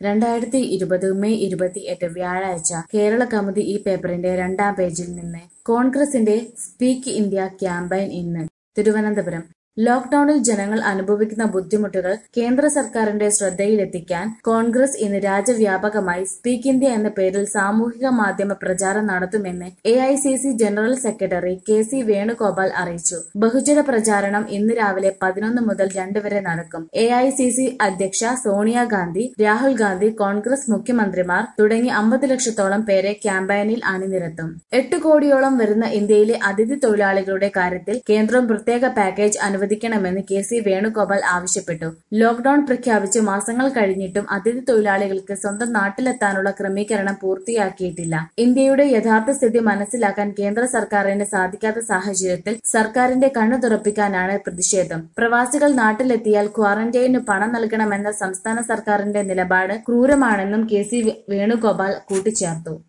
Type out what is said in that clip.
രണ്ടായിരത്തി ഇരുപത് മെയ് ഇരുപത്തിയെട്ട് വ്യാഴാഴ്ച കേരള കൗമുദി ഈ പേപ്പറിന്റെ രണ്ടാം പേജിൽ നിന്ന് കോൺഗ്രസിന്റെ സ്പീക്ക് ഇന്ത്യ ക്യാമ്പയിൻ ഇന്ന് തിരുവനന്തപുരം ലോക്ഡൌണിൽ ജനങ്ങൾ അനുഭവിക്കുന്ന ബുദ്ധിമുട്ടുകൾ കേന്ദ്ര സർക്കാരിന്റെ ശ്രദ്ധയിലെത്തിക്കാൻ കോൺഗ്രസ് ഇന്ന് രാജ്യവ്യാപകമായി സ്പീക്ക് ഇന്ത്യ എന്ന പേരിൽ സാമൂഹിക മാധ്യമ പ്രചാരണം നടത്തുമെന്ന് A I C C general secretary K C Venugopal അറിയിച്ചു ബഹുജന പ്രചാരണം ഇന്ന് രാവിലെ പതിനൊന്ന് മുതൽ രണ്ട് വരെ നടക്കും എ ഐ സി സി അധ്യക്ഷ സോണിയാഗാന്ധി രാഹുൽ ഗാന്ധി കോൺഗ്രസ് മുഖ്യമന്ത്രിമാർ തുടങ്ങി അമ്പത് ലക്ഷത്തോളം പേരെ ക്യാമ്പയിനിൽ അണിനിരത്തും എട്ട് കോടിയോളം വരുന്ന ഇന്ത്യയിലെ അതിഥി തൊഴിലാളികളുടെ കാര്യത്തിൽ കേന്ദ്രം പ്രത്യേക പാക്കേജ് അനുവദിക്കണമെന്ന് കെ സി വേണുഗോപാൽ ആവശ്യപ്പെട്ടു ലോക്ഡൌൺ പ്രഖ്യാപിച്ച് മാസങ്ങൾ കഴിഞ്ഞിട്ടും അതിഥി തൊഴിലാളികൾക്ക് സ്വന്തം നാട്ടിലെത്താനുള്ള ക്രമീകരണം പൂർത്തിയാക്കിയിട്ടില്ല ഇന്ത്യയുടെ യഥാർത്ഥ സ്ഥിതി മനസ്സിലാക്കാൻ കേന്ദ്ര സർക്കാരിന് സാധിക്കാത്ത സാഹചര്യത്തിൽ സർക്കാരിന്റെ കണ്ണു തുറപ്പിക്കാനാണ് പ്രതിഷേധം പ്രവാസികൾ നാട്ടിലെത്തിയാൽ ക്വാറന്റൈനു പണം നൽകണമെന്ന സംസ്ഥാന സർക്കാരിന്റെ നിലപാട് ക്രൂരമാണെന്നും കെ സി വേണുഗോപാൽ കൂട്ടിച്ചേർത്തു